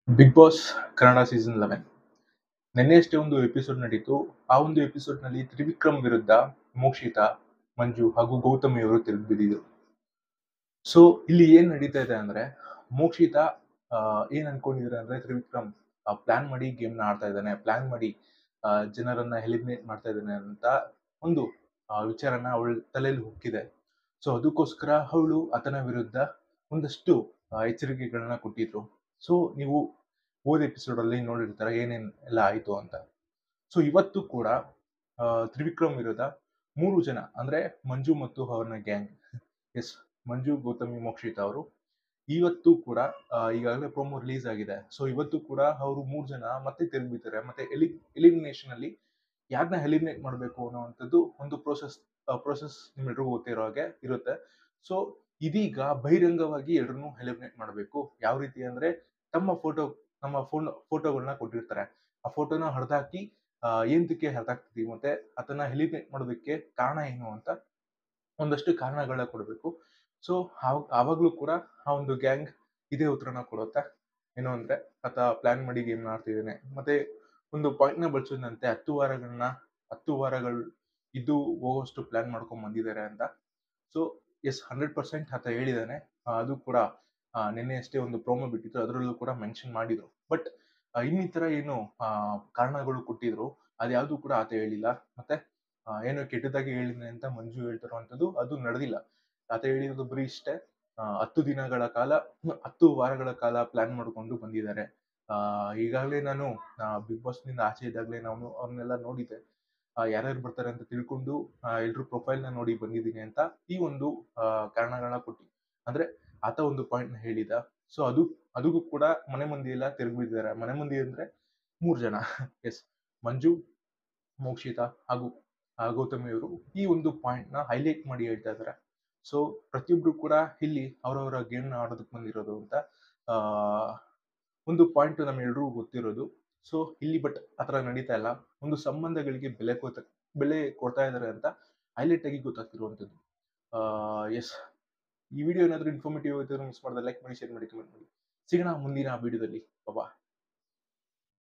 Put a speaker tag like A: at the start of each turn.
A: big Boss Kannada season eleven ನಿನ್ನೆಯಷ್ಟೇ ಒಂದು episode ನಡೀತು ಆ ಒಂದು ಎಪಿಸೋಡ್ನಲ್ಲಿ ತ್ರಿವಿಕ್ರಮ್ ವಿರುದ್ಧ ಮೋಕ್ಷಿತಾ ಮಂಜು ಹಾಗೂ ಗೌತಮಿ ಅವರು ತಿರುಗಿ ಬಿದ್ದಿದ್ರು ಸೊ ಇಲ್ಲಿ ಏನ್ ನಡೀತಾ ಇದೆ ಅಂದ್ರೆ ಮೋಕ್ಷಿತಾ ಆ, ಏನ್ ಅನ್ಕೊಂಡಿದ್ರೆ ಅಂದ್ರೆ ತ್ರಿವಿಕ್ರಮ್ ಪ್ಲಾನ್ ಮಾಡಿ ಗೇಮ್ ನ ಆಡ್ತಾ ಇದ್ದಾನೆ ಪ್ಲಾನ್ ಮಾಡಿ ಆ, ಜನರನ್ನ ಎಲಿಮಿನೇಟ್ ಮಾಡ್ತಾ ಇದ್ದಾನೆ ಅಂತ ಒಂದು ಆ, ವಿಚಾರನ ಅವಳ ತಲೆಯಲ್ಲಿ ಹುಕ್ಕಿದೆ ಸೊ ಅದಕ್ಕೋಸ್ಕರ ಅವಳು ಆತನ ವಿರುದ್ಧ ಒಂದಷ್ಟು ಆ, ಎಚ್ಚರಿಕೆಗಳನ್ನ ಕೊಟ್ಟಿದ್ರು ಸೊ ನೀವು ಹೋದ ಎಪಿಸೋಡ್ ಅಲ್ಲಿ ನೋಡಿರ್ತಾರೆ ಏನೇನ್ ಎಲ್ಲ ಆಯ್ತು ಅಂತ ಸೊ ಇವತ್ತು ಕೂಡ ಆ, ತ್ರಿವಿಕ್ರಮ್ ವಿರುದ್ಧ ಮೂರು ಜನ ಅಂದ್ರೆ ಮಂಜು ಮತ್ತು ಅವನ ಗ್ಯಾಂಗ್ ಎಸ್ ಮಂಜು ಗೌತಮಿ ಮೋಕ್ಷಿತ್ ಅವರು ಇವತ್ತು ಕೂಡ ಆ, ಈಗಾಗಲೇ ಪ್ರೋಮೋ ರಿಲೀಸ್ ಆಗಿದೆ ಸೊ ಇವತ್ತು ಕೂಡ ಅವರು ಮೂರು ಜನ ಮತ್ತೆ ತಿರುಗಿಬಿದ್ದಾರೆ ಮತ್ತೆ ಎಲಿ ಎಲಿಮಿನೇಷನ್ ಅಲ್ಲಿ ಯಾರನ್ನ ಎಲಿಮಿನೇಟ್ ಮಾಡಬೇಕು ಅನ್ನೋವಂಥದ್ದು ಒಂದು ಪ್ರೋಸೆಸ್ ಪ್ರೋಸೆಸ್ ನಿಮ್ಮೆಲ್ರಿಗೂ ಗೊತ್ತಿರೋ ಹಾಗೆ ಇರುತ್ತೆ ಸೊ ಇದೀಗ ಬಹಿರಂಗವಾಗಿ ಎಲ್ಲರನ್ನೂ ಎಲಿಮಿನೇಟ್ ಮಾಡಬೇಕು ಯಾವ ರೀತಿ ಅಂದ್ರೆ ತಮ್ಮ ಫೋಟೋ ನಮ್ಮ ಫೋನ್ ಫೋಟೋಗಳನ್ನ ಕೊಟ್ಟಿರ್ತಾರೆ ಆ ಫೋಟೋನ ಹರಿದಾಕಿ ಏಂತಕ್ಕೆ ಹರಿದಾಕ್ತಿದೀವಿ ಮತ್ತೆ ಅದನ್ನ ಎಲಿಮಿನೇಟ್ ಮಾಡೋದಕ್ಕೆ ಕಾರಣ ಏನು ಅಂತ ಒಂದಷ್ಟು ಕಾರಣಗಳನ್ನ ಕೊಡಬೇಕು ಸೊ ಆವಾಗಲೂ ಕೂಡ ಆ ಒಂದು ಗ್ಯಾಂಗ್ ಇದೇ ಉತ್ತರನ ಕೊಡುತ್ತೆ ಏನು ಅಂದ್ರೆ ಆತ ಪ್ಲಾನ್ ಮಾಡಿ ಗೇಮ್ ಆಡ್ತಿದ್ದಾನೆ ಮತ್ತೆ ಒಂದು ಪಾಯಿಂಟ್ ನ ಬಳಸೋದಂತೆ ಹತ್ತು ವಾರಗಳನ್ನ ಹತ್ತು ವಾರಗಳು ಇದು ಹೋಗೋಷ್ಟು ಪ್ಲಾನ್ ಮಾಡ್ಕೊಂಡ್ ಬಂದಿದ್ದಾರೆ ಅಂತ ಸೊ ಎಸ್ ಹಂಡ್ರೆಡ್ ಪರ್ಸೆಂಟ್ ಆತ ಹೇಳಿದಾನೆ ಆ, ಅದು ಕೂಡ ಆ, ನಿನ್ನೆ ಅಷ್ಟೇ ಒಂದು ಪ್ರೋಮೋ ಬಿಟ್ಟಿದ್ರು ಅದರಲ್ಲೂ ಕೂಡ ಮೆನ್ಷನ್ ಮಾಡಿದ್ರು ಬಟ್ ಇನ್ನಿತರ ಏನು ಆ, ಕಾರಣಗಳು ಕೊಟ್ಟಿದ್ರು ಅದ್ಯಾವುದು ಕೂಡ ಆತ ಹೇಳಿಲ್ಲ ಮತ್ತೆ ಆ, ಏನೋ ಕೆಟ್ಟದಾಗಿ ಹೇಳಿದೆ ಅಂತ ಮಂಜು ಹೇಳ್ತಿರುವಂತದ್ದು ಅದು ನಡೆದಿಲ್ಲ ಆತ ಹೇಳಿರೋದು ಬರೀ ಇಷ್ಟೇ ಆ, ಹತ್ತು ದಿನಗಳ ಕಾಲ ಹ್ಮ್, ಹತ್ತು ವಾರಗಳ ಕಾಲ ಪ್ಲಾನ್ ಮಾಡಿಕೊಂಡು ಬಂದಿದ್ದಾರೆ ಆ ಈಗಾಗಲೇ ನಾನು ಬಿಗ್ ಬಾಸ್ ನಿಂದ ಆಚೆ ಇದ್ದಾಗಲೇ ನಾನು ಅವ್ರನ್ನೆಲ್ಲ ನೋಡಿದ್ದೆ ಆ, ಯಾರ್ಯಾರು ಬರ್ತಾರೆ ಅಂತ ತಿಳ್ಕೊಂಡು ಎಲ್ರು ಪ್ರೊಫೈಲ್ ನ ನೋಡಿ ಬಂದಿದ್ದೀನಿ ಅಂತ ಈ ಒಂದು ಆ, ಕಾರಣಗಳನ್ನ ಕೊಟ್ಟು ಅಂದ್ರೆ ಆತ ಒಂದು ಪಾಯಿಂಟ್ ನ ಹೇಳಿದ ಸೊ ಅದು ಅದಕ್ಕೂ ಕೂಡ ಮನೆ ಮಂದಿ ಎಲ್ಲ ತಿರುಗಿದ್ದಾರೆ ಮನೆ ಮಂದಿ ಅಂದ್ರೆ ಮೂರ್ ಜನ ಎಸ್ ಮಂಜು ಮೋಕ್ಷಿತಾ ಹಾಗೂ ಆ, ಗೌತಮಿ ಅವರು ಈ ಒಂದು ಪಾಯಿಂಟ್ ನ ಹೈಲೈಟ್ ಮಾಡಿ ಹೇಳ್ತಾ ಇದ್ದಾರೆ ಸೊ ಪ್ರತಿಯೊಬ್ರು ಕೂಡ ಇಲ್ಲಿ ಅವರವರ ಗೇಮ್ ನ ಆಡೋದಕ್ಕೆ ಬಂದಿರೋದು ಅಂತ ಆ ಒಂದು ಪಾಯಿಂಟ್ ನಮ್ಮೆಲ್ರಿಗೂ ಗೊತ್ತಿರೋದು ಸೊ ಇಲ್ಲಿ ಬಟ್ ಆತರ ನಡೀತಾ ಇಲ್ಲ ಒಂದು ಸಂಬಂಧಗಳಿಗೆ ಬೆಲೆ ಕೊತ ಬೆಲೆ ಕೊಡ್ತಾ ಇದ್ದಾರೆ ಅಂತ ಹೈಲೈಟ್ ಆಗಿ ಗೊತ್ತಾಗ್ತಿರುವಂಥದ್ದು ಎಸ್ ಈ ವಿಡಿಯೋ ಏನಾದರೂ ಇನ್ಫಾರ್ಮೇಟಿವ್ ಇದ್ದರೆ ಮಿಸ್ ಮಾಡಿದ್ರೆ ಲೈಕ್ ಮಾಡಿ ಶೇರ್ ಮಾಡಿ ಕಮೆಂಟ್ ಮಾಡಿ ಸಿಗೋಣ ಮುಂದಿನ ವಿಡಿಯೋದಲ್ಲಿ ಬಾಬಾ